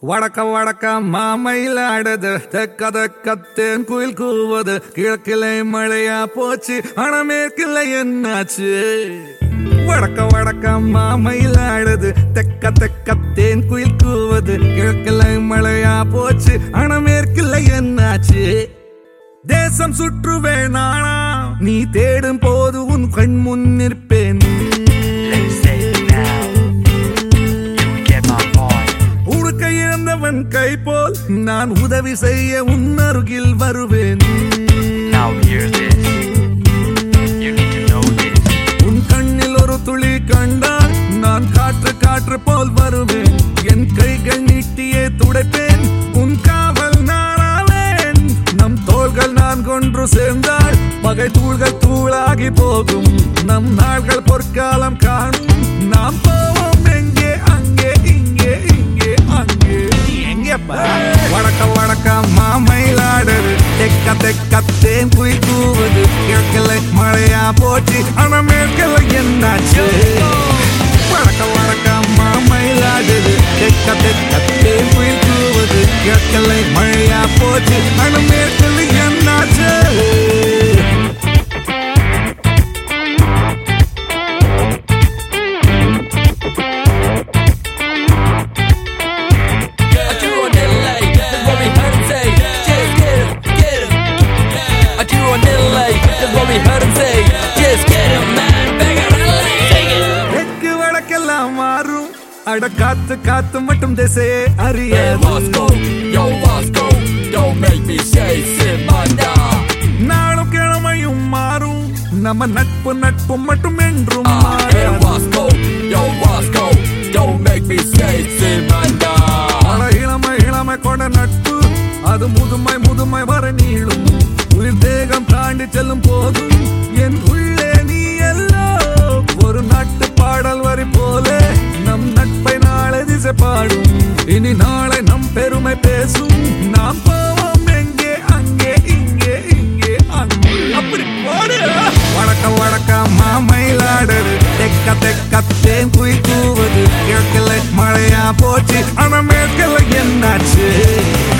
வடக்க வடக்க மாமயிலாடுது தெக்க தெக்கத்தேன் குயில் கூவது கிழக்கிளை மழையா போச்சு ஆனா மேற்கில்லை என்னாச்சு வடக்க வடக்க மாமயிலாடுது தெக்க தெக்கத்தேன் குயில் கூவது கிழக்கிளை மழையா போச்சு ஆனா மேற்கில்லை என்னாச்சு தேசம் சுற்றுவேன் நானா நீ தேடும் போது உன் கண் முன் நிற்பேன் Let's say it now. You get my point. உடுக்க இழந்தவன் கை போல் நான் உதவி செய்ய உன் அருகில் வருவேன் Now hear this. You need to know this. உன் கண்ணில் ஒரு துளி கண்டால் நான் காற்று காற்று போல் வருவேன் என் கைகள் நீட்டியே துடைப்பேன் உன் காவல் நாளாவேன் நம் தோள்கள் நான் கொன்று சேர்ந்தால் பகை தூள்கள் தூளாகி போகும் நம் நாள்கள் பொற்காலம் காணும் நாம் போவோம் எங்கே அங்கே இங்கே இங்கே அங்கே நீ எங்கேப்பா வடக்க வடக்க மாமயிலாடுது தெக்க தெக்க தேன் குயில் கூவுது கிழக்கில் மழையா போச்சு ஆனா மேற்கில் என்னாச்சு வடக்க வடக்க மாமயிலாடுது தெக்க தெக்க தேன் குயில் கூவுது கிழக்கில் மழையா போச்சு ஆனா மேற்கில் என்னாச்சு I do a delay, that's what we heard him say. Just get him, get him. I do a delay, that's what we heard him say. Just get him, man. Bang it, take it. தெற்கு வடக்கெல்லாம் மாறும் அட காத்து காத்து மட்டும் திசையே Hey, அறியாது Moscow, yo, Moscow, don't make me say Simanda. நாளும் கிழமையும் மாறும் நம்ம நட்பு நட்பு மட்டும் என்றும் Ah, hey, மாறாது. Moscow, yo, Moscow, don't make me say Simanda. பல இளமை இளமை கொண்ட நட்பு அது முதுமை முதுமை வர நீளும் உயிர் தேகம் தாண்டி செல்லும் போதும் என் உள்ளே நீ எல்லோ ஒரு நாட்டு பாடல் வரி போல நம் நட்பை நாளை திசை பாடும் இனி நாளை நம் பெருமை பேசும் நாம் போவோம் எங்கே அங்கே இங்கே இங்கே அங்கே அப்படி போடு வடக்க வடக்க மாமயிலாடுது தெக்க தெக்க தேன் குயில் கூவது கிழக்கில் மழையா போச்சு ஆனா மேற்கில் என்னாச்சு